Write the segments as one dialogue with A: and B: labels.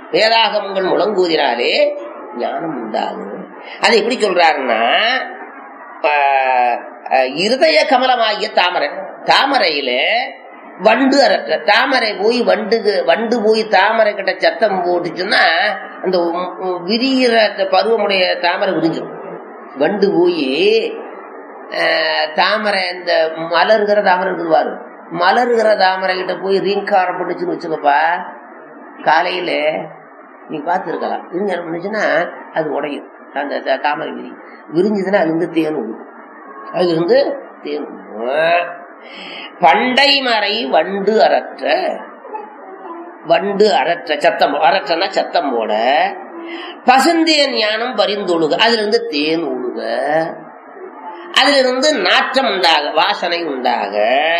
A: வேதாகமங்கள் முழங்குவதினாலே ஞானம் உண்டாகும் அது எப்படி சொல்றாருன்னா ஆஹ், ஆஹ், இருதய கமலமாகிய தாமரை தாமரையில வண்டு அரற்ற தாமரை போய் வண்டுக்கு வண்டு போய் தாமரை கிட்ட சத்தம் போட்டுச்சுன்னா அந்த உம் உம் விரிகிற அந்த பருவமுடைய தாமரை விரிஞ்சிடும் வண்டு போய் தாமரை இந்த மலர்கிற தாமரை இருக்குவாரு மலர்கிற தாமரை கிட்ட போய் ரீங்காரம் பண்ணுச்சுன்னு வச்சுக்கப்பா காலையில நீ பார்த்துருக்கலாம் விரிஞ்சு பண்ணுச்சுன்னா அது உடையும் அந்த த- தாமரை விரி விரிஞ்சதுன்னா அது வந்து தேன் விடும் அது வந்து தேன் விடும். பண்டை மறை வண்டு அரற்ற வண்டு அரற்ற சத்தம் அரற்றனா சத்தம் போட பசுந்தேன் ஞானம் பரிந்தொழுக அதுல இருந்து தேன் ஒழுக அதுல இருந்து நாற்றம் உண்டாக வாசனை உண்டாக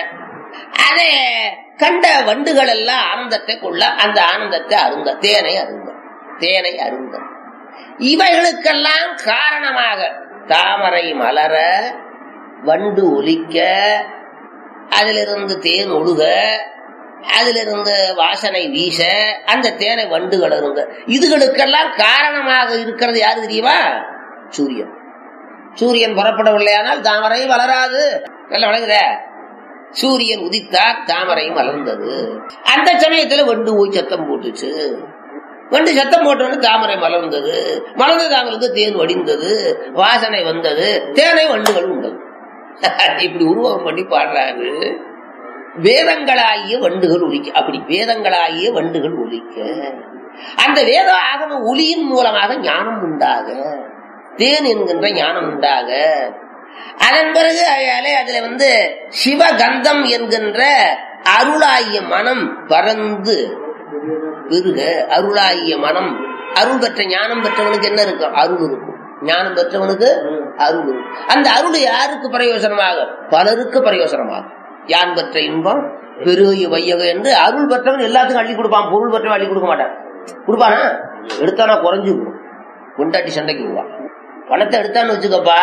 A: அதை கண்ட வண்டுகள் எல்லாம் ஆனந்தத்தை கொள்ள அந்த ஆனந்தத்தை அருந்த தேனை அருந்த தேனை அருந்த இவைகளுக்கெல்லாம் காரணமாக தாமரை மலர வண்டு ஒலிக்க அதிலிருந்து தேன் ஒழுக அதிலிருந்து வாசனை வீச அந்த தேனை வண்டுகள் அருந்த இதுகளுக்கெல்லாம் காரணமாக இருக்கிறது யாரு தெரியுமா சூரியன் சூரியன் புறப்படவில்லையானால் தாமரை வளராது நல்ல வளர்கிற சூரியன் உதித்தார் தாமரை மலர்ந்தது அந்த சமயத்துல வண்டு போய் சத்தம் போட்டுச்சு வண்டு சத்தம் போட்டோன்னு தாமரை மலர்ந்தது மலர்ந்த தாமரைக்கு தேன் வடிந்தது வாசனை வந்தது தேனை வண்டுகள் உண்டது இப்படி உருவகம் பண்ணி பாடுறாரு வேதங்களாகிய வண்டுகள் ஒலிக்க அப்படி வேதங்களாகிய வண்டுகள் ஒலிக்க அந்த வேத ஆகம ஒலியின் மூலமாக ஞானம் உண்டாக தேன் என்கின்ற ஞானம் உண்டாக அதன் பிறகு அயாலே அதுல வந்து சிவகந்தம் என்கின்ற அருளாகிய மனம் பறந்து பெருக அருளாகிய மனம் அருள் பெற்ற ஞானம் பெற்றவனுக்கு என்ன இருக்கும் அருள் இருக்கும் ஞானம் பெற்றவனுக்கு அருள் இருக்கும் அந்த அருள் யாருக்கு பிரயோசனமாக பலருக்கு பிரயோசனமாகும் யான் பெற்ற இன்பம் பெருகிய வையக என்று அருள் பெற்றவன் எல்லாத்துக்கும் அள்ளி கொடுப்பான் பொருள் பெற்றவன் அள்ளி கொடுக்க மாட்டான் கொடுப்பானா எடுத்தானா குறைஞ்சு கொண்டாட்டி சண்டைக்கு விடுவான் பணத்தை எடுத்தான்னு வச்சுக்கப்பா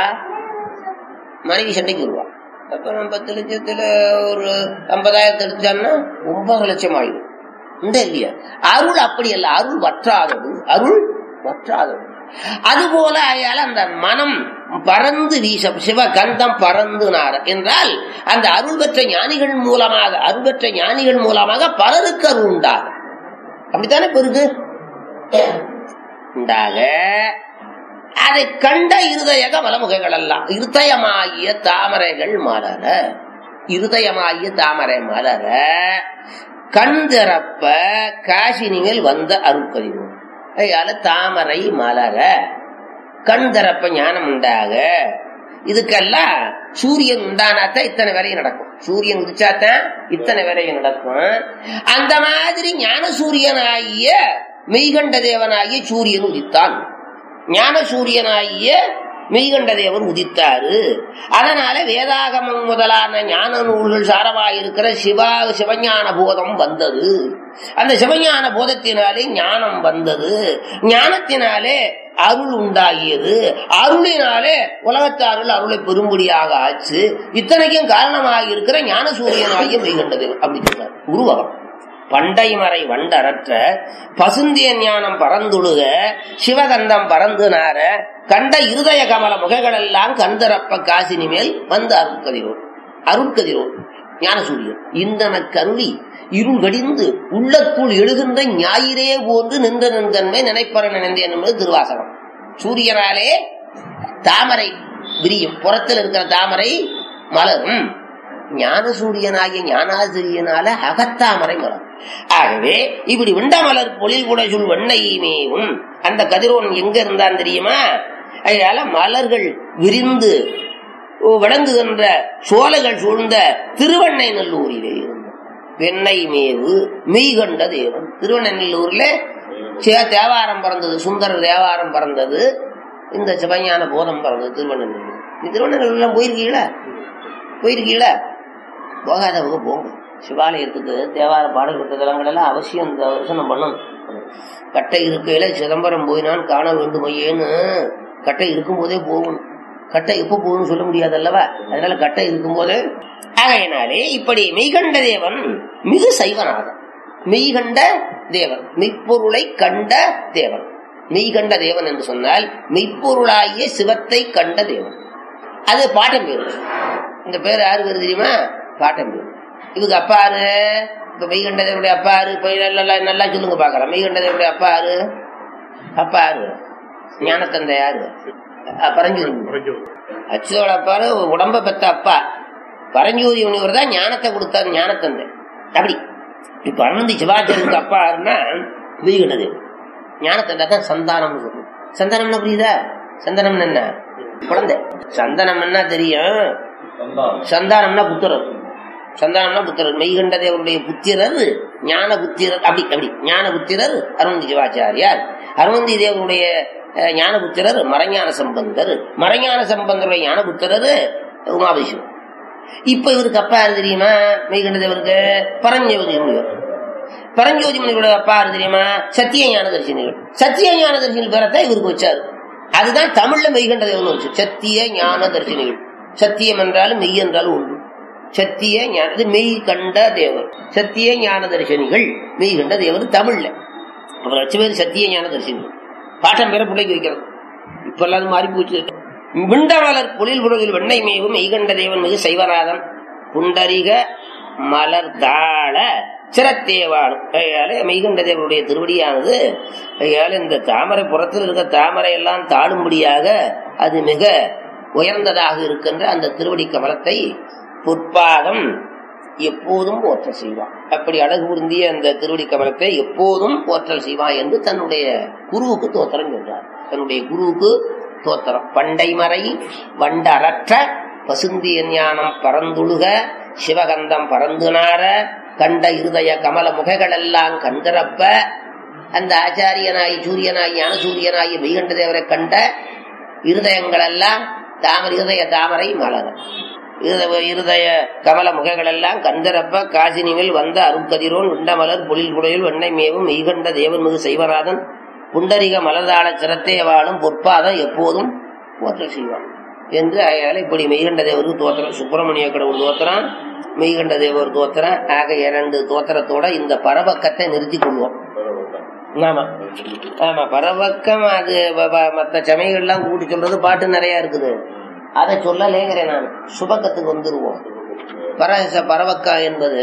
A: மனைவி சண்டைக்கு வருவா அப்புறம் பத்து லட்சத்துல ஒரு ஐம்பதாயிரத்தை எடுத்தான்னா ஒன்பது லட்சம் ஆயிடும் இந்த இல்லையா அருள் அப்படி அல்ல அருள் வற்றாதது அருள் வற்றாதது அதுபோல ஆயால அந்த மனம் பறந்து வீச சிவகந்தம் பறந்து நார என்றால் அந்த அருள் பெற்ற ஞானிகள் மூலமாக அருள் பெற்ற ஞானிகள் மூலமாக பலருக்கு அருள் உண்டாகும் அப்படித்தானே பெருகு உண்டாக அதை கண்ட இருதயக வலமுகைகள் எல்லாம் இருதயமாகிய தாமரைகள் மலர இருதயமாகிய தாமரை மலர கண் திறப்ப காசினி மேல் வந்த அருட்கதிவு அதனால தாமரை மலர கண் திறப்ப ஞானம் உண்டாக இதுக்கெல்லாம் சூரியன் உண்டானாத்தான் இத்தனை வேலையும் நடக்கும் சூரியன் உதிச்சாத்தான் இத்தனை வேலையும் நடக்கும் அந்த மாதிரி ஞான சூரியனாகிய மெய்கண்ட தேவனாகிய சூரியன் உதித்தான் ஞான சூரியனாகிய மெய்கண்ட தேவர் உதித்தாரு அதனால வேதாகமம் முதலான ஞான நூல்கள் சாரமாயிருக்கிற சிவா சிவஞான போதம் வந்தது அந்த சிவஞான போதத்தினாலே ஞானம் வந்தது ஞானத்தினாலே அருள் உண்டாகியது அருளினாலே உலகத்து அருள் அருளை பெரும்படியாக ஆச்சு இத்தனைக்கும் காரணமாக இருக்கிற ஞான சூரியனாகிய மெய்கண்டது அப்படி சொல்றார் உருவகம் பண்டை மறை வண்டரற்ற பசுந்திய ஞானம் பறந்துழுக சிவகந்தம் பறந்து நார கண்ட இருதய கமல முகைகளெல்லாம் கந்தரப்ப காசினி மேல் வந்து அருட்கதிரோன் அருட்கதிரோன் ஞானசூரியன் இந்தன கருளி இருள் கடிந்து உள்ளத்துள் எழுகின்ற ஞாயிறே போன்று நின்ற நின்றன்மை நினைப்பற நினைந்தேன் என்பது திருவாசகம் சூரியனாலே தாமரை விரியும் புறத்தில் இருக்கிற தாமரை மலரும் ஞான சூரியனாகிய ஞானாசிரியனால அகத்தாமரை மலரும் ஆகவே இப்படி விண்டமலர் பொழில் கூட சொல் வெண்ணையுமேவும் அந்த கதிரோன் எங்க இருந்தான் தெரியுமா அதனால மலர்கள் விரிந்து விளங்குகின்ற சோலைகள் சூழ்ந்த திருவண்ணை நல்லூரிலே இருந்தான் வெண்ணை மேவு மெய்கண்ட தேவன் திருவண்ணநல்லூர்ல சிவ தேவாரம் பிறந்தது சுந்தர தேவாரம் பிறந்தது இந்த சிவஞான போதம் பிறந்தது திருவண்ணநல்லூர் நீ திருவண்ணநல்லூர்ல போயிருக்கீங்களா போயிருக்கீங்களா போகாதவங்க போங்க சிவாலயத்துக்கு தேவார பாடல் தலங்களெல்லாம் அவசியம் தரிசனம் பண்ணணும் கட்டை இருக்கையில சிதம்பரம் போயினான் காண வேண்டுமையேன்னு கட்டை இருக்கும் போதே போகணும் கட்டை எப்ப போகணும்னு சொல்ல முடியாது அல்லவா அதனால கட்டை இருக்கும் போதே ஆகையினாலே இப்படி மெய்கண்ட தேவன் மிகு சைவநாதன் மெய்கண்ட தேவன் மெய்ப்பொருளை கண்ட தேவன் மெய் கண்ட தேவன் என்று சொன்னால் மெய்ப்பொருளாகிய சிவத்தை கண்ட தேவன் அது பாட்டம் பேரு இந்த பேர் யாரு பேரு தெரியுமா பாட்டம் பேரு இவங்க அப்பா யாரு இப்ப மெய் கண்ட தேவனுடைய அப்பா யாரு இப்ப நல்லா நல்லா சொல்லுங்க பாக்கலாம் மெய் கண்ட தேவனுடைய அப்பா யாரு அப்பா யாரு ஞானத்தந்தை யாரு பரஞ்சோதி அச்சுதோட அப்பா உடம்ப பெத்த அப்பா பரஞ்சோதி முனிவர் தான் ஞானத்தை கொடுத்தார் ஞானத்தந்தை அப்படி இப்ப அனந்தி சிவாச்சாரியருக்கு அப்பா யாருன்னா வீகனது ஞானத்தந்தை தான் சந்தானம் சந்தானம்னா புரியுதா சந்தனம்னு என்ன குழந்தை சந்தனம்னா தெரியும் சந்தானம்னா புத்திரர் சந்தானம்னா புத்திரர் மெய்கண்ட தேவருடைய புத்திரர் ஞான புத்திரர் அப்படி அப்படி ஞான புத்திரர் அருணந்தி சிவாச்சாரியார் அருணந்தி தேவருடைய ஞான புத்திரர் மறைஞான சம்பந்தர் மறைஞான சம்பந்தருடைய ஞான புத்திரர் உமாபிஷம் இப்ப இவருக்கு அப்பா யாரு தெரியுமா மெய்கண்ட தேவருக்கு பரஞ்சோதி முனிவர் பரஞ்சோதி முனிவரோட அப்பா யாரு தெரியுமா சத்திய ஞான தரிசனிகள் சத்திய ஞான தரிசனிகள் பேரத்தான் இவருக்கு வச்சாரு அதுதான் தமிழ்ல மெய்கண்ட தேவன் வச்சு சத்திய ஞான தரிசனிகள் சத்தியம் என்றாலும் மெய் என்றாலும் உண்டு சத்திய ஞான மெய் கண்ட தேவர் சத்திய ஞான தரிசனிகள் மெய் கண்ட தேவர் தமிழ்ல அவர் வச்ச பேர் சத்திய ஞான தரிசனிகள் பாட்டம் பேர பிள்ளைக்கு வைக்கிறது இப்ப எல்லாம் மாறி போச்சு விண்டமலர் பொழில் புறவில் வெண்ணெய் மேவும் மெய்கண்ட தேவன் மிகு சைவநாதன் புண்டரிக மலர் தாழ சிரத்தேவாடும் கையால மெய்கண்ட தேவனுடைய திருவடியானது கையால இந்த தாமரை புறத்தில் இருக்க தாமரை எல்லாம் தாழும்படியாக அது மிக உயர்ந்ததாக இருக்கின்ற அந்த திருவடி கமலத்தை பொற்பாதம் எப்போதும் போற்றல் செய்வான் அப்படி அழகு பொருந்திய அந்த திருவடி கமலத்தை எப்போதும் போற்றல் செய்வான் என்று தன்னுடைய குருவுக்கு தோத்திரம் சொல்றார் தன்னுடைய குருவுக்கு தோத்திரம் பண்டை மறை வண்டரற்ற பசுந்திய ஞானம் பரந்துழுக சிவகந்தம் பரந்து நார கண்ட இருதய கமல முகைகள் எல்லாம் கண்திறப்ப அந்த ஆச்சாரியனாய் சூரியனாய் ஞான சூரியனாய் மெய்கண்ட தேவரை கண்ட இருதயங்கள் எல்லாம் தாமரை இருதய தாமரை மலர் இருதய கமல முகைகள் எல்லாம் கந்தரப்ப காசினிவில் வந்த அருட்கதிரோன் உண்டமலர் பொழில் குடையில் வெண்ணெய் மேவும் மெய்கண்ட தேவன் மிகு செய்வநாதன் புண்டரிக மலர்தாள சிரத்தை வாழும் பொற்பாதம் எப்போதும் போற்றல் செய்வான் என்று அயால இப்படி மெய்கண்ட தேவருக்கு தோத்திரம் சுப்பிரமணிய கடவுள் தோத்திரம் மெய்கண்ட தேவர் தோத்திரம் ஆக இரண்டு தோத்திரத்தோட இந்த பரபக்கத்தை நிறுத்தி கொள்வோம் ஆமா ஆமா பரவக்கம் அது மற்ற சமயங்கள்லாம் கூட்டி சொல்றது பாட்டு நிறைய இருக்குது அதை சொல்லலேங்கிறேன் நான் சுபக்கத்துக்கு வந்துருவோம் பரச பரவக்கா என்பது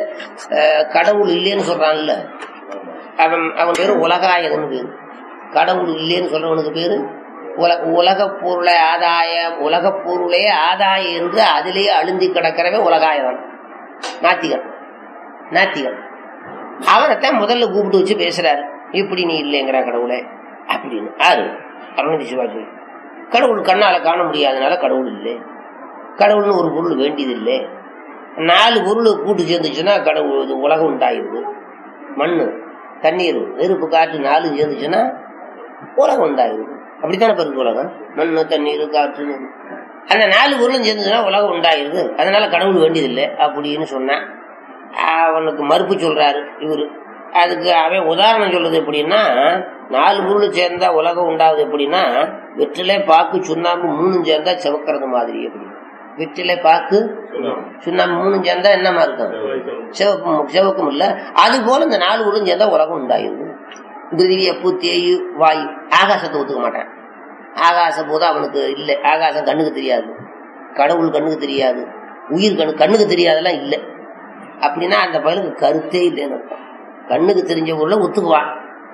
A: கடவுள் இல்லைன்னு சொல்றான்ல அவன் அவன் பேரு உலகாயகன் பேரு கடவுள் இல்லைன்னு சொல்றவனுக்கு பேரு உலக பொருளை ஆதாயம் உலக பொருளே ஆதாயம் என்று அதிலேயே அழுந்தி கிடக்கிறவே உலகாயவன் நாத்திகன் நாத்திகன் அவனைத்தான் முதல்ல கூப்பிட்டு வச்சு பேசுறாரு இப்படி நீ இல்லைங்கிற கடவுளே அப்படின்னு ஆறு அருணதி சிவாஜி கடவுள் கண்ணால காண முடியாதனால கடவுள் இல்லை கடவுள்னு ஒரு பொருள் வேண்டியது இல்லை நாலு பொருள் கூட்டு சேர்ந்துச்சுன்னா கடவுள் உலகம் உண்டாயிருது மண்ணு தண்ணீர் நெருப்பு காற்று நாலு சேர்ந்துச்சுன்னா உலகம் உண்டாயிருது அப்படித்தானே பிறகு உலகம் மண்ணு தண்ணீர் காற்று அந்த நாலு பொருளும் சேர்ந்துச்சுன்னா உலகம் உண்டாயிருது அதனால கடவுள் வேண்டியதில்லை அப்படின்னு சொன்னான் அவனுக்கு மறுப்பு சொல்றாரு இவரு அதுக்கு அவன் உதாரணம் சொல்றது எப்படின்னா நாலு பொருள் சேர்ந்தா உலகம் உண்டாகுது எப்படின்னா வெற்றிலை பாக்கு சுண்ணாம்பு மூணு சேர்ந்தா செவக்கிறது மாதிரி எப்படி வெற்றிலை பாக்கு சுண்ணாம்பு மூணு சேர்ந்தா என்னமா இருக்கும் சிவக்கும் சிவக்கும் இல்ல அது போல இந்த நாலு பொருளும் சேர்ந்தா உலகம் உண்டாயிருது பிருதிவி அப்பு தேயு வாயு ஆகாசத்தை ஒத்துக்க மாட்டான் ஆகாச போது அவனுக்கு இல்லை ஆகாசம் கண்ணுக்கு தெரியாது கடவுள் கண்ணுக்கு தெரியாது உயிர் கண்ணு கண்ணுக்கு தெரியாதெல்லாம் இல்லை அப்படின்னா அந்த பயிலுக்கு கருத்தே இல்லைன்னு அர்த்தம் கண்ணுக்கு தெரிஞ்ச பொருளை ஒத்துக்குவான்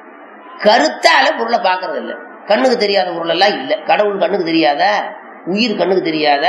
A: கருத்தால பொருளை பாக்குறது இல்ல கண்ணுக்கு தெரியாத பொருள் எல்லாம் இல்ல கடவுள் கண்ணுக்கு தெரியாத உயிர் கண்ணுக்கு தெரியாத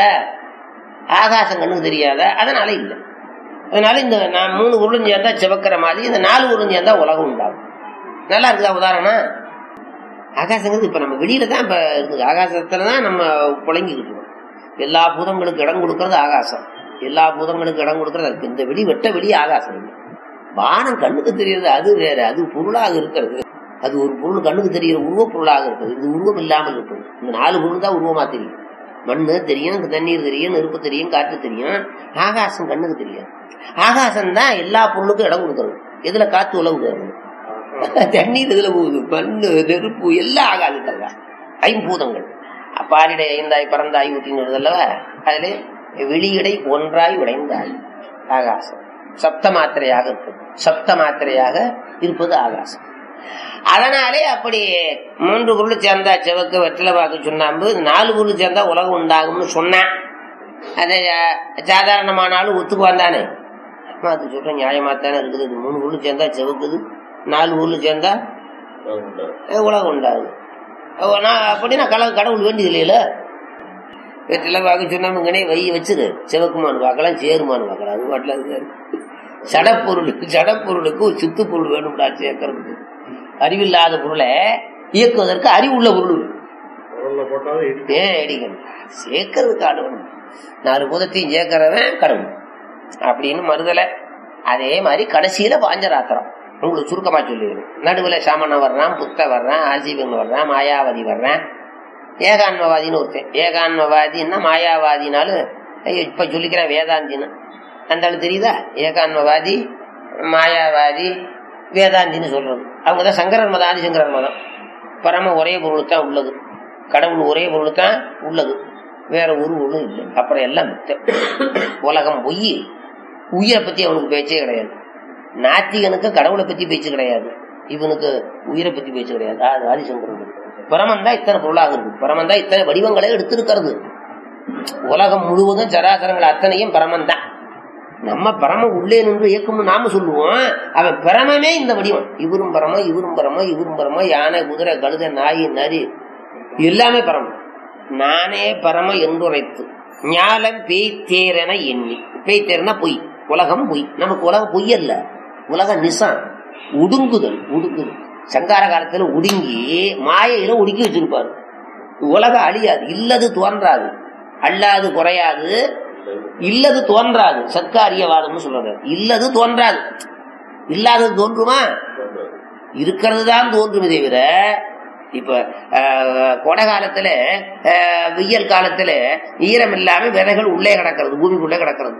A: ஆகாசம் கண்ணுக்கு தெரியாத அதனால இல்ல அதனால இந்த நான் மூணு உருளும் சேர்ந்தா சிவக்கிற மாதிரி இந்த நாலு உருளும் சேர்ந்தா உலகம் உண்டாகும் நல்லா இருக்குதா உதாரணம் ஆகாசங்கிறது இப்ப நம்ம வெளியில தான் இப்ப இருக்குது ஆகாசத்துலதான் நம்ம புழங்கிக்கிட்டு இருக்கோம் எல்லா பூதங்களுக்கு இடம் கொடுக்கறது ஆகாசம் எல்லா பூதங்களுக்கு இடம் கொடுக்கறது இந்த வெளி வெட்ட வெளி ஆகாசம் இல்லை வானம் கண்ணுக்கு தெரியறது அது வேற அது பொருளாக இருக்கிறது அது ஒரு பொருள் கண்ணுக்கு தெரிகிற உருவ பொருளாக இருக்குது இது உருவம் இல்லாமல் இருக்குது இந்த நாலு பொருள் தான் உருவமா தெரியும் மண்ணு தெரியும் தண்ணீர் தெரியும் நெருப்பு தெரியும் காற்று தெரியும் ஆகாசம் கண்ணுக்கு தெரியும் ஆகாசம் தான் எல்லா பொருளுக்கும் இடம் கொடுக்கறது எதுல காத்து உழவுது தண்ணீர் இதுல போகுது மண்ணு நெருப்பு எல்லாம் ஆகாசத்தில் தான் ஐம்பூதங்கள் அப்பாரிடை ஐந்தாய் பறந்தாய் ஊற்றின்னு அல்லவா அதுல வெளியிடை ஒன்றாய் உடைந்தாய் ஆகாசம் சப்த மாத்திரையாக இருப்பது சப்த மாத்திரையாக இருப்பது ஆகாசம் அதனாலே அப்படி மூன்று பொருள் சேர்ந்தா செவக்கு வெற்றில பாக்கு சுண்ணாம்பு நாலு பொருள் சேர்ந்தா உலகம் உண்டாகும்னு சொன்னான் அது அஹ், சாதாரணமானாலும் ஒத்துக்குவான் தானே அம்மா, அது சொல்ற நியாயமா தானே இருக்குது இது மூணு பொருள் சேர்ந்தா செவக்குது நாலு பொருள் சேர்ந்தா அஹ், உலகம் உண்டாகுது அப்ப நான் அப்படின்னா கடவுள் கடவுள் வேண்டியது இல்லையில வெற்றில பாக்கு சுண்ணாம்புங்கனே வை வச்சிரு செவக்குமான்னு பார்க்கலாம் சேருமான்னு பார்க்கலாம் அது பாட்டில் இருக்காரு ஜடப்பொருளுக்கு ஜடப்பொருளுக்கு ஒரு சித்து பொருள் வேணும்டா சேர்க்கறதுக்கு அறிவில்லாத பொருளை இயக்குவதற்கு அறிவுள்ள பொருள் வேணும். ஏன் அடிக்கணும் சேர்க்கறதுக்கு ஆடு வேணும் நாலு பூதத்தையும் சேர்க்கிறவன் கடவுள் அப்படின்னு மறுதலை அதே மாதிரி கடைசியில பாஞ்சராத்திரம் உங்களுக்கு சுருக்கமா சொல்லிடுறேன் நடுவுல சாமணன் வர்றான் புத்த வர்றான் ஆஜீவன் வர்றான் மாயாவதி வர்றான் ஏகான்மவாதின்னு ஒருத்தன் ஏகான்மவாதின்னா மாயாவாதினாலும் ஐயோ, இப்ப சொல்லிக்கிறேன் வேதாந்தின்னு அந்த ஆளு தெரியுதா ஏகான்மவாதி மாயாவாதி வேதாந்தின்னு சொல்றது அவங்க தான் சங்கரர் மதம் ஆதிசங்கரர் மதம் பரம ஒரே பொருள் தான் உள்ளது கடவுள் ஒரே பொருள் தான் உள்ளது வேற ஒரு பொருளும் இல்லை அப்புறம் எல்லாம் மித்த உலகம் பொய் உயிரை பத்தி அவனுக்கு பேச்சே கிடையாது நாத்திகனுக்கு கடவுளை பத்தி பேச்சு கிடையாது இவனுக்கு உயிரை பத்தி பேச்சு கிடையாது அது ஆதிசங்கரன் பரமன் தான் இத்தனை பொருளாக இருக்கு பரமன் தான் இத்தனை வடிவங்களை எடுத்திருக்கிறது உலகம் முழுவதும் சராசரங்கள் அத்தனையும் பரமன் தான் நம்ம பரம உள்ளே நின்று இயக்கும்னு நாம சொல்லுவோம் அவன் பரமமே இந்த வடிவம் இவரும் பரம இவரும் பரம இவரும் பரம யானை குதிரை கழுதை நாய் நரி எல்லாமே பரமம் நானே பரம என்றுரைத்து ஞாலம் பேய்த்தேரென எண்ணி பேய்த்தேர்னா பொய் உலகம் பொய் நமக்கு உலகம் பொய் அல்ல உலக நிசம் உடுங்குதல் உடுங்குதல் சங்கார காலத்துல உடுங்கி மாயையில உடுக்கி வச்சிருப்பாரு உலகம் அழியாது இல்லது தோன்றாது அல்லாது குறையாது இல்லது தோன்றாது சத்காரியவாதம்னு சொல்றது இல்லது தோன்றாது இல்லாதது தோன்றுமா இருக்கிறது தான் தோன்றுமே தவிர இப்ப ஆஹ், கோடை காலத்துல ஆஹ், வெயில் காலத்துல ஈரம் இல்லாம விதைகள் உள்ளே கிடக்கிறது பூமிக்குள்ளே கிடக்கிறது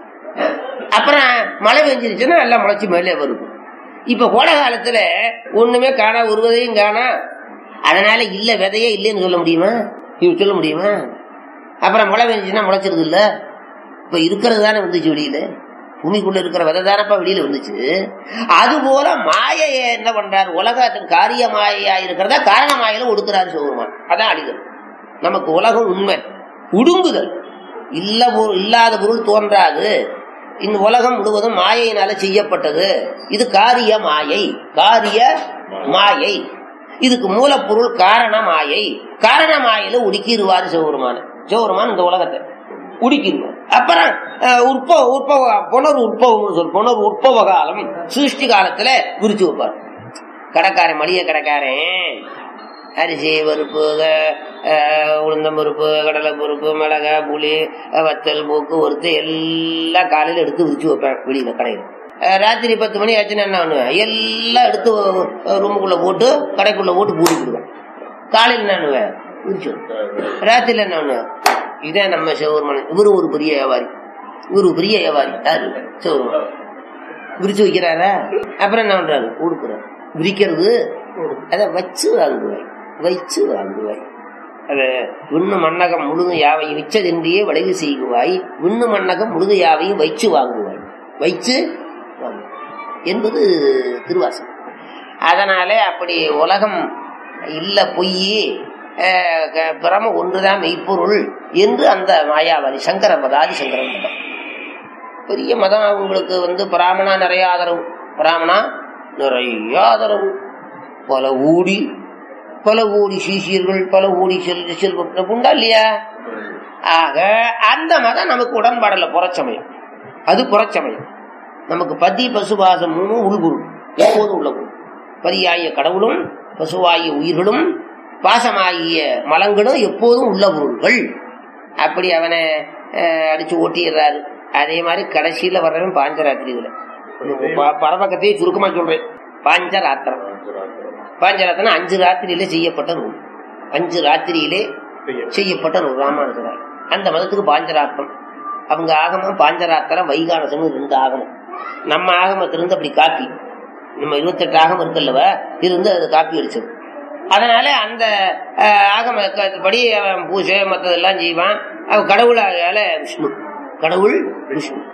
A: அப்புறம் மழை பெஞ்சிருச்சுன்னா எல்லாம் முளைச்சு மேலே வருது இப்ப கோடை காலத்துல ஒண்ணுமே காணா ஒரு விதையும் காணா அதனால இல்ல விதையே இல்லைன்னு சொல்ல முடியுமா இது சொல்ல முடியுமா அப்புறம் மழை பெஞ்சுச்சுன்னா முளைச்சிருது இல்ல இப்ப இருக்கிறது தானே வந்துச்சு வெளியில பூமிக்குள்ள இருக்கிற விதை தானப்பா வெளியில வந்துச்சு அது போல மாயைய என்ன பண்றாரு உலகத்தின் காரிய மாயையா இருக்கிறதா காரண மாயில ஒடுக்குறாரு சிவபெருமான் அதான் அடிதல் நமக்கு உலகம் உண்மை உடுங்குதல் இல்ல பொருள் இல்லாத பொருள் தோன்றாது இந்த உலகம் முழுவதும் மாயையினால செய்யப்பட்டது இது காரிய மாயை காரிய மாயை இதுக்கு மூலப்பொருள் காரண மாயை காரண மாயில உடுக்கிடுவாரு சிவபெருமான் சிவபெருமான் இந்த உலகத்தை உடுக்கிடுவார் அப்புறம் அஹ், உற்பவ உற்பவ புனர் உற்பவம்னு சொல் புனர் உற்பவ காலம் சிருஷ்டி காலத்துல விரிச்சு வைப்பார் கடைக்காரன் மளிகை கடைக்காரன் அரிசி பருப்பு அஹ், உளுந்தம் பருப்பு கடலை பருப்பு மிளகா புளி அஹ், வத்தல் மூக்கு ஒருத்து எல்லாம் காலையில எடுத்து விரிச்சு வைப்பேன் வெளியில கடையில் அஹ், ராத்திரி பத்து மணி ஆச்சுன்னா என்ன பண்ணுவேன் எல்லாம் எடுத்து அஹ், ரூமுக்குள்ள போட்டு கடைக்குள்ள போட்டு பூடி விடுவேன் காலையில் என்ன பண்ணுவேன் விரிச்சு வைப்பேன். ராத்திரில என்ன பண்ணுவேன் இதே நம்ம சிவபெருமான் இவரு ஒரு பெரிய வியாபாரி இவரு ஒரு பெரிய வியாபாரி யாரு சிவபெருமான் விரிச்சு வைக்கிறாரா அப்புறம் என்ன பண்றாரு கொடுக்குறாரு விரிக்கிறது அதை வச்சு வாங்குவாய் வைச்சு வாங்குவாய் அது விண்ணு மண்ணகம் முழுது யாவை விச்சதென்றியே விளைவு செய்குவாய் விண்ணு மண்ணகம் முழுது யாவையும் வைச்சு வாங்குவாய் வைச்சு வாங்குவாய் என்பது திருவாசகம் அதனாலே அப்படி உலகம் இல்ல பொய் பிரம ஒன்றுதான் மெய்ப்பொருள் என்று அந்த மாயாவாதி சங்கர மதம் ஆதிசங்கர மதம் பெரிய மதம் அவங்களுக்கு வந்து பிராமணா நிறைய ஆதரவு பிராமணா நிறைய ஆதரவு பல ஊடி பல கோடி சீசியர்கள் பல கோடி செல் செல்வம் உண்டா இல்லையா ஆக அந்த மதம் நமக்கு உடன்பாடல புறச்சமயம் அது புறச்சமயம் நமக்கு பதி பசுபாசம் மூணு உள்பொருள் எப்போதும் உள்ள பொருள் பதியாகிய கடவுளும் பசுவாகிய உயிர்களும் பாசமாகிய மலங்களும் எப்போதும் உள்ள பொருள்கள் அப்படி அவனை அஹ், அடிச்சு ஓட்டிடுறாரு அதே மாதிரி கடைசியில வர்றவன் பாஞ்சராத்திரி இதுல ப- பரபக்கத்தையே சுருக்கமா சொல்றேன் பாஞ்சராத்திரம் பாஞ்சராத்திரம் அஞ்சு ராத்திரியிலே செய்யப்பட்ட நூல் அஞ்சு ராத்திரியிலே செய்யப்பட்ட நூல் ராமானுஜரால் அந்த மதத்துக்கு பாஞ்சராத்திரம் அவங்க ஆகமம் பாஞ்சராத்திரம் வைகானசம் ரெண்டு ஆகமம் நம்ம ஆகமத்திலிருந்து அப்படி காப்பி நம்ம இருபத்தெட்டு ஆகமம் இருக்குல்லவ இருந்து அது காப்பி அடிச்சது அதனால அந்த அஹ், ஆகம க- படி அவன் பூஜை மற்றதெல்லாம் செய்வான் அவன் கடவுளால விஷ்ணு கடவுள் விஷ்ணு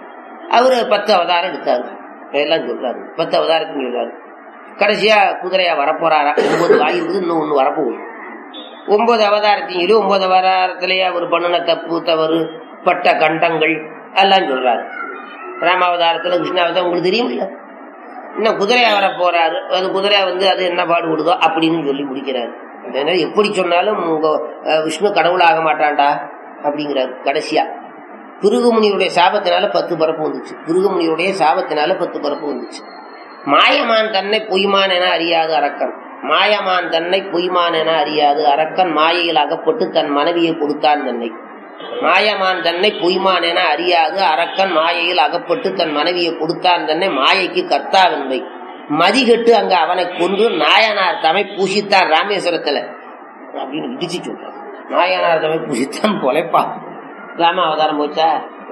A: அவரு பத்து அவதாரம் எடுத்தாரு எல்லாம் சொல்றாரு பத்து அவதாரத்துக்கு சொல்றாரு கடைசியா குதிரையா வரப்போறாரா ஒன்பது ஆயிருக்குது இன்னும் ஒண்ணு வரப்போகுது ஒன்பது அவதாரத்தையும் சொல்லி ஒன்பது அவதாரத்திலேயே அவர் பண்ணின தப்பு தவறு பட்ட கண்டங்கள் எல்லாம் சொல்றாரு ராமாவதாரத்துல கிருஷ்ணாவதாரம் உங்களுக்கு தெரியும் இல்ல இன்னும் குதிரையா வர போறாரு அது குதிரையா வந்து அது என்ன பாடுபடுதோ அப்படின்னு சொல்லி முடிக்கிறாரு அதனால எப்படி சொன்னாலும் உங்க அஹ், விஷ்ணு கடவுளாக மாட்டான்டா அப்படிங்கிறாரு கடைசியா பிருகுமுனியுடைய சாபத்தினால பத்து பரப்பு வந்துச்சு பிருகுமுனியுடைய சாபத்தினால பத்து பரப்பு வந்துச்சு மாயமான் தன்னை பொய்மான் என அறியாது அரக்கன் மாயமான் தன்னை பொய்மான் என அறியாது அரக்கன் மாயையில் அகப்பட்டு தன் மனைவியை கொடுத்தான் தன்னை மாயமான் தன்னை பொய்மான் என அறியாது அரக்கன் மாயையில் அகப்பட்டு தன் மனைவியை கொடுத்தான் தன்னை மாயைக்கு கர்த்தாவென்பை மதிகட்டு அங்க அவனை கொன்று நாயனார் தமை பூசித்தான் ராமேஸ்வரத்துல அப்படின்னு இடிச்சு சொல்றான் நாயனார் தமை பூசித்தான் பொழைப்பா ராம அவதாரம் போச்சா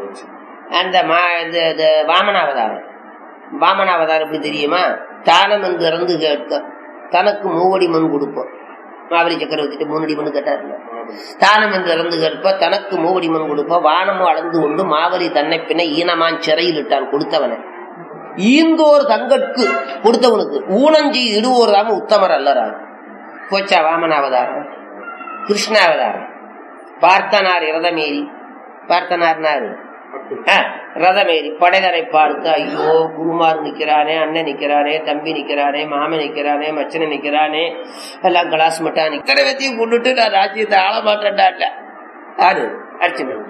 A: அந்த மா இந்த இந்த வாமன அவதாரம் வாமன அவதாரம் எப்படி தெரியுமா தானம் என்று இறந்து கேட்க தனக்கு மூவடி மண் கொடுப்போம் மாவலி சக்கரவர்த்திட்டு மூணடி மண் கேட்டார்ல தானம் என்று இறந்து கேட்ப தனக்கு மூவடி மண் கொடுப்ப வானமும் அளந்து கொண்டு மாவலி தன்னை பின்ன ஈனமான் சிறையில் இட்டான் கொடுத்தவனை ஈந்தோர் தங்கட்கு கொடுத்தவனுக்கு ஊனஞ்சி இடுவோர் தாம உத்தமர் அல்லறார் போச்சா வாமனாவதாரம் கிருஷ்ணாவதாரம் பார்த்தனார் இரதமேரி பார்த்தனார்னாரு ஆ, ரதமேரி படைதரை பார்த்து ஐயோ குருமார் நிக்கிறானே அண்ணன் நிக்கிறானே தம்பி நிக்கிறானே மாமன் நிக்கிறானே மச்சனை நிக்கிறானே எல்லாம் கிளாஸ் மட்டா நிக்கிற வத்தையும் கொண்டுட்டு நான் ராஜ்யத்தை ஆள மாட்டேன்டான்ல யாரு அர்ச்சனை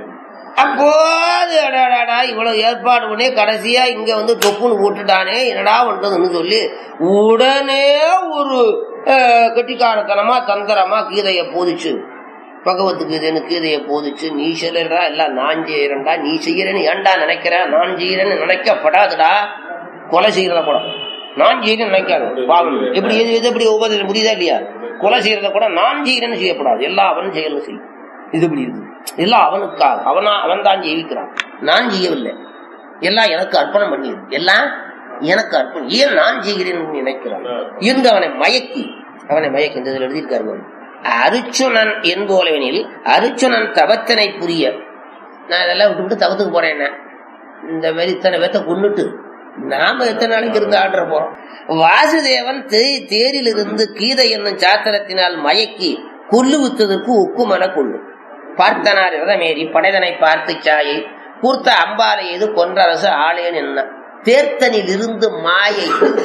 A: அப்போது அடாடாடா இவ்வளவு ஏற்பாடு பண்ணி கடைசியா இங்க வந்து தொப்புன்னு போட்டுட்டானே என்னடா பண்றதுன்னு சொல்லி உடனே ஒரு அஹ், கெட்டிக்காரத்தனமா தந்திரமா கீதைய போதிச்சு பகவத்து கீதைன்னு கீதைய போதிச்சு நீ செய்யறா எல்லாம் நான் செய்யறேன்டா நீ செய்யறேன்னு ஏன்டா நினைக்கிற நான் செய்யறேன்னு நினைக்கப்படாதுடா கொலை செய்யறத கூட நான் செய்யறேன்னு நினைக்காது பாவம் எப்படி எது எது எப்படி உபதேசம் புரியுதா இல்லையா கொலை செய்யறத கூட நான் செய்யறேன்னு செய்யப்படாது எல்லாம் அவன் செயலும் செய்யும் இது இப்படி இருக்கு எல்லாம் அவனுக்காக அவனா அவன் தான் ஜெயிக்கிறான் நான் செய்யவில்லை எல்லாம் எனக்கு அர்ப்பணம் பண்ணியது எல்லாம் எனக்கு அர்ப்பணம் ஏன் நான் செய்கிறேன் நினைக்கிறான் இருந்து அவனை மயக்கி அவனை மயக்கி இந்த இதில் எழுதியிருக்காரு பாரு. அருச்சுனன் என்போலவெனில் அருச்சுனன் தவத்தினை புரிய நான் இதெல்லாம் விட்டு விட்டு தவத்துக்கு போறேன் இந்த மாதிரி இத்தனை பேத்த கொண்டுட்டு நாம எத்தனை நாளைக்கு இருந்து ஆடுற போறோம் வாசுதேவன் தே- தேரிலிருந்து கீதை என்னும் சாத்திரத்தினால் மயக்கி கொல்லு வித்ததற்கு ஒக்குமன கொள்ளு பார்த்தனார் இரதமேறி படைதனை பார்த்து சாயை கூர்த்த அம்பாலை எது கொன்றரசு ஆளேன் என்ன தேர்த்தனில் இருந்து மாயை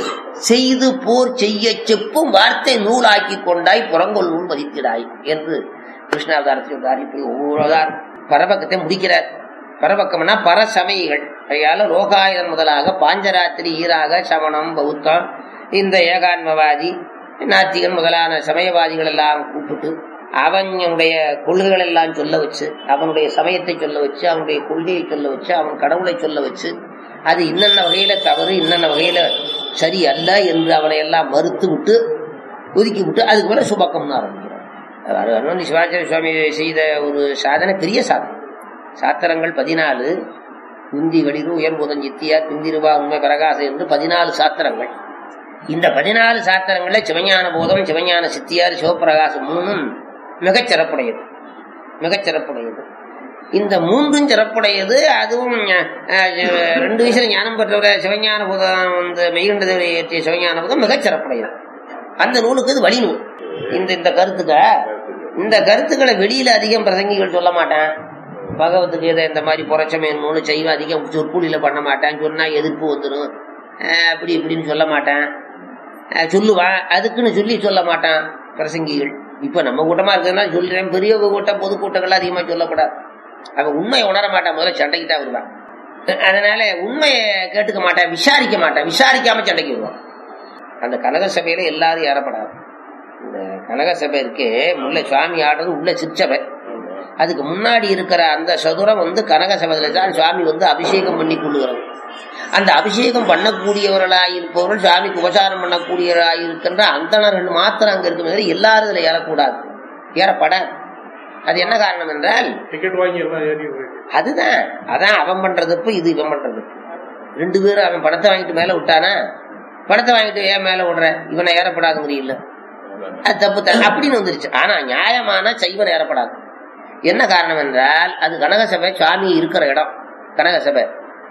A: செய்து போர் செய்ய செப்பும் வார்த்தை நூலாக்கி கொண்டாய் புறங்கொள் நூல் மதித்திடாய் என்று கிருஷ்ணாவதாரத்தில் சொல்றார் இப்படி ஒவ்வொரு அவதாரம் பரபக்கத்தை முடிக்கிறார் பரபக்கம்னா பரசமயிகள் அதையால ரோகாயுதம் முதலாக பாஞ்சராத்திரி ஈராக சமணம் பௌத்தம் இந்த ஏகான்மவாதி நாத்திகன் முதலான சமயவாதிகள் எல்லாம் கூப்பிட்டு அவனுடைய கொள்கைகள் எல்லாம் சொல்ல வச்சு அவனுடைய சமயத்தை சொல்ல வச்சு அவனுடைய கொள்கையை சொல்ல வச்சு அவன் கடவுளை சொல்ல வச்சு அது இன்னென்ன வகையில தவறு இன்னென்ன வகையில சரி அல்ல என்று அவனை எல்லாம் மறுத்து விட்டு ஒதுக்கி விட்டு அதுக்கு மேல சுபக்கம்னு ஆரம்பிக்கிறான் அது அருணந்தி சிவாச்சாரிய சுவாமி செய்த ஒரு சாதனை பெரிய சாதனை சாத்திரங்கள் பதினாலு குந்தி வெளிரு உயர்பூதம் சித்தியார் பிந்திருவா உண்மை பிரகாசம் என்று பதினாலு சாத்திரங்கள் இந்த பதினாலு சாத்திரங்கள்ல சிவஞான போதம் சிவஞான சித்தியார் சிவபிரகாசம் மூணும் மிகச் சிறப்புடையது மிகச் சிறப்புடையது இந்த மூன்றும் சிறப்புடையது அதுவும் அஹ், ரெண்டு வயசுல ஞானம் பெற்றவர சிவஞான போதம் இந்த மெய்கண்டதை ஏற்றிய சிவஞான போதம் மிகச் சிறப்புடையது அந்த நூலுக்கு இது வழி நூல் இந்த இந்த கருத்துக்க இந்த கருத்துக்களை வெளியில அதிகம் பிரசங்கிகள் சொல்ல மாட்டேன் பகவத்துக்கு இதை இந்த மாதிரி புரட்சமே நூலு செய்வ அதிகம் சொற்பொழியில பண்ண மாட்டேன் சொன்னா எதிர்ப்பு வந்துடும் அஹ், அப்படி இப்படின்னு சொல்ல மாட்டேன் அஹ், சொல்லுவான் அதுக்குன்னு சொல்லி சொல்ல மாட்டான் பிரசங்கிகள் இப்ப நம்ம கூட்டமா இருக்கிறதுனா சொல்றேன் பெரிய கூட்டம் பொது கூட்டங்கள் அதிகமா சொல்லக்கூடாது அவன் உண்மையை உணர மாட்டான் முதல்ல சண்டைக்கு தான் வருவான் அதனால உண்மையை கேட்டுக்க மாட்டான் விசாரிக்க மாட்டான் விசாரிக்காம சண்டைக்கு வருவான் அந்த கனக சபையில எல்லாரும் ஏறப்படாது இந்த கனக சபை இருக்கே முல்லை சுவாமி ஆடுறது உள்ள சிற்சபை அதுக்கு முன்னாடி இருக்கிற அந்த சதுரம் வந்து கனக சபையில தான் சுவாமி வந்து அபிஷேகம் பண்ணி கொள்ளுகிறது அந்த அபிஷேகம் பண்ணக்கூடியவர்களாய் இருப்பவர்கள் சுவாமிக்கு உபசாரம் பண்ணக்கூடியவர்களாய் இருக்கின்ற அந்தணர்கள் மாத்திரம் அங்க இருக்கும் தவிர எல்லாரும் இதுல ஏறக்கூடாது ஏறப்படாது அது என்ன காரணம் என்றால்
B: டிக்கெட் வாங்கி எல்லாம் ஏறி
A: அதுதான் அதான் அவன் பண்றது இப்ப இது இவன் பண்றது ரெண்டு பேரும் அவன் பணத்தை வாங்கிட்டு மேல விட்டானா பணத்தை வாங்கிட்டு ஏன் மேல விடுற இவனை ஏறப்படாதுங்கிறீல்ல அது தப்பு தான் அப்படின்னு வந்துருச்சு ஆனா நியாயமான சைவன் ஏறப்படாது என்ன காரணம் என்றால் அது கனகசபை சுவாமி இருக்கிற இடம் கனகசபை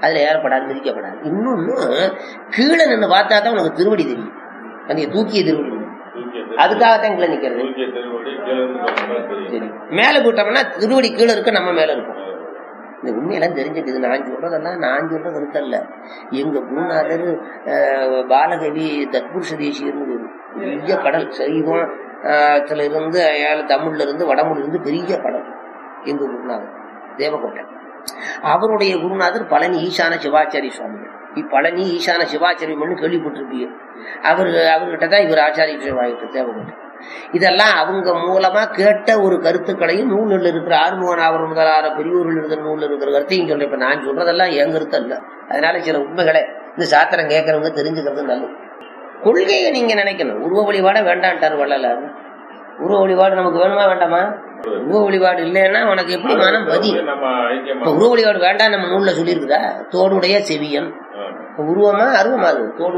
A: அதுல ஏறப்படாது மிதிக்கப்படாது இன்னொன்னு கீழே நின்று பார்த்தா தான் உனக்கு திருவடி தெரியும் அந்த தூக்கிய திருவடி அதுக்காகத்தான் கீழே நிக்கிறது சரி மேல போட்டோம்னா திருவடி கீழே இருக்க நம்ம மேல இருக்கும் இந்த உண்மையெல்லாம் தெரிஞ்சுக்குது நான் சொல்றதெல்லாம் நான் சொல்றது இருக்கல்ல எங்க குருநாதர் அஹ், பாலகவி தத்புருஷ தேசியர்னு ஒரு பெரிய கடல் சைவம் அஹ், த்துல இருந்து ஏழு தமிழ்ல இருந்து வடமொழில இருந்து பெரிய கடல் எங்க குருநாதர் தேவகோட்டை அவருடைய குருநாதர் பழனி ஈசான சிவாச்சாரி சுவாமிகள் இப்பழனி ஈசான சிவாச்சாரி மண்ணு கேள்விப்பட்டிருப்பீங்க அவர் அவர்கிட்ட தான் இவர் ஆச்சாரிய சிவாயிட்டு தேவகோட்டை இதெல்லாம் அவங்க மூலமா கேட்ட ஒரு கருத்துக்களையும் நூலில் இருக்கிற ஆறுமுகனாவர் முதலான பெரியோர்கள் இருக்கிற நூலில் இருக்கிற கருத்தையும் சொல்றேன் இப்ப நான் சொல்றதெல்லாம் என் கருத்து அல்ல அதனால சில உண்மைகளை இந்த சாத்திரம் கேட்கறவங்க தெரிஞ்சுக்கிறது நல்லது கொள்கையை நீங்க நினைக்கணும் உருவ வழிபாட வேண்டான்ட்டார் வள்ளலார் உருவ வழிபாடு நமக்கு வேணுமா வேண்டாமா உருவ வழிபாடு இல்லைன்னா உனக்கு எப்படி மனம் பதி
B: நம்ம ஐக்கியமா
A: இப்ப உருவ வழிபாடு வேண்டாம் நம்ம நூல்ல சொல்லியிருக்குதா தோடுடைய செவியன் இப்ப உருவமா அருவமா அது தோடு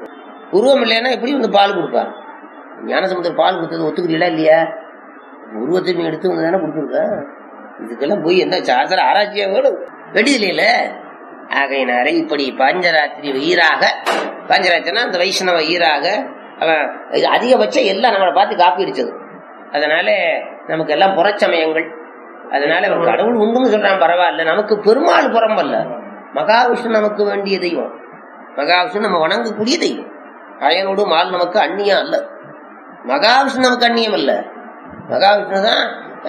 A: உருவம் இல்லைன்னா எப்படி வந்து பால் கொடுப்பார் ஞானசமுத்திர பால் கொடுத்தது ஒத்துக்கிறீங்களா இல்லையா உருவத்தை நீ எடுத்து வந்து தானே கொடுத்துருக்க இதுக்கெல்லாம் போய் என்ன சாஸ்திர ஆராய்ச்சியா வேணும் வெடியில ஆகையினாரே இப்படி பஞ்சராத்திரி ஈராக பஞ்சராத்திரினா அந்த வைஷ்ணவ ஈராக அவன் இது அதிகபட்சம் எல்லாம் நம்மளை பார்த்து காப்பி அடிச்சது அதனால நமக்கு எல்லாம் புறச்சமயங்கள் அதனால அவன் கடவுள் உண்டுன்னு சொல்றான் பரவாயில்ல நமக்கு பெருமாள் புறம்பல்ல மகாவிஷ்ணு நமக்கு வேண்டிய தெய்வம் மகாவிஷ்ணு நம்ம வணங்கக்கூடிய தெய்வம் அயனோடு மால் நமக்கு அந்நியம் அல்ல மகாவிஷ்ணு நமக்கு அந்நியம் அல்ல மகாவிஷ்ணு தான்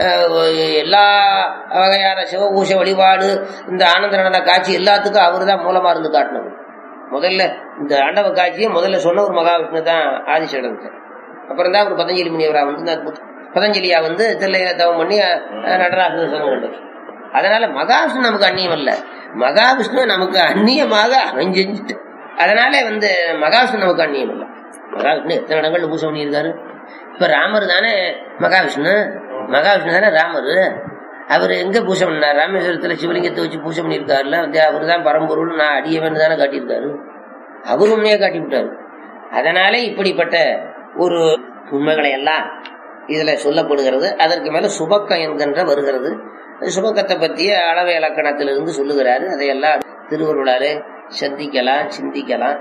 A: அஹ், எல்லா வகையான சிவபூஷ வழிபாடு இந்த ஆனந்த நடன காட்சி எல்லாத்துக்கும் அவர் தான் மூலமா இருந்து காட்டினவர் முதல்ல இந்த ஆண்டவ காட்சியை முதல்ல சொன்ன ஒரு மகாவிஷ்ணு தான் ஆதிசேடன் அப்புறம் தான் அவர் பதஞ்சலி முனிவரா வந்து இந்த அற்புத- பதஞ்சலியா வந்து தில்லையில தவம் பண்ணி அஹ், நடராஜ சங்கம் கொண்டது அதனால மகாவிஷ்ணு நமக்கு அந்நியம் அல்ல மகாவிஷ்ணு நமக்கு அந்நியமாக அவன் செஞ்சுட்டு அதனால வந்து மகாவிஷ்ணு நமக்கு அந்நியம் அல்ல மகாவிஷ்ணு எத்தனை இடங்கள்ல பூஜை பண்ணியிருக்காரு இப்ப ராமர் தானே மகாவிஷ்ணு மகாவிஷ்ணு தானே ராமர் அவர் எங்க பூஜை பண்ணார் ராமேஸ்வரத்துல சிவலிங்கத்தை வச்சு பூஜை பண்ணியிருக்காருல்ல வந்து அவர் தான் பரம்பொருள் நான் அடியவன் தானே காட்டியிருக்காரு அவர் உண்மையை காட்டி விட்டாரு அதனால இப்படிப்பட்ட ஒரு உண்மைகளை எல்லாம் இதுல சொல்லப்படுகிறது அதற்கு மேல சுபக்கம் என்கின்ற வருகிறது சுபக்கத்தை பற்றிய அளவு இலக்கணத்திலிருந்து சொல்லுகிறாரு அதையெல்லாம் திருவருளாலே சந்திக்கலாம் சிந்திக்கலாம்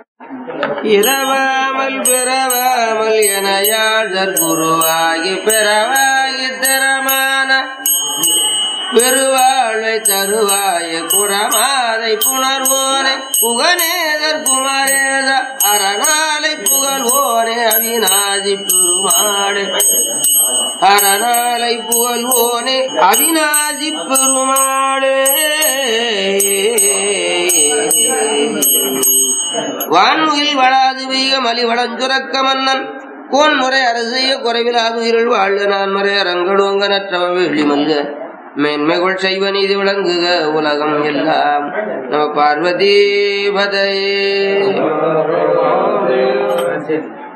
A: இரவாமல் பிறவாமல் என யாழர் குருவாகி பிறவாகி திறமான பெருவாழ்வை தருவாய குரமாதை புணர்வோனே புகனேதர் குமரேத அரணாலை புகழ்வோனே அவிநாதி பெருமாளே அரணாலை புகழ்வோனே அவிநாதி பெருமாளே வான்முகில் வளாது வீக மலி வளஞ்சுரக்க மன்னன் கோன் முறை அரசிய குறைவிலாது உயிரில் வாழ்க நான் முறை அரங்கடுவங்க நற்றவ வெள்ளி மல்க மேன்மைகள் செய்வ நீதி விளங்குக உலகம் எல்லாம் நம பார்வதி பதையே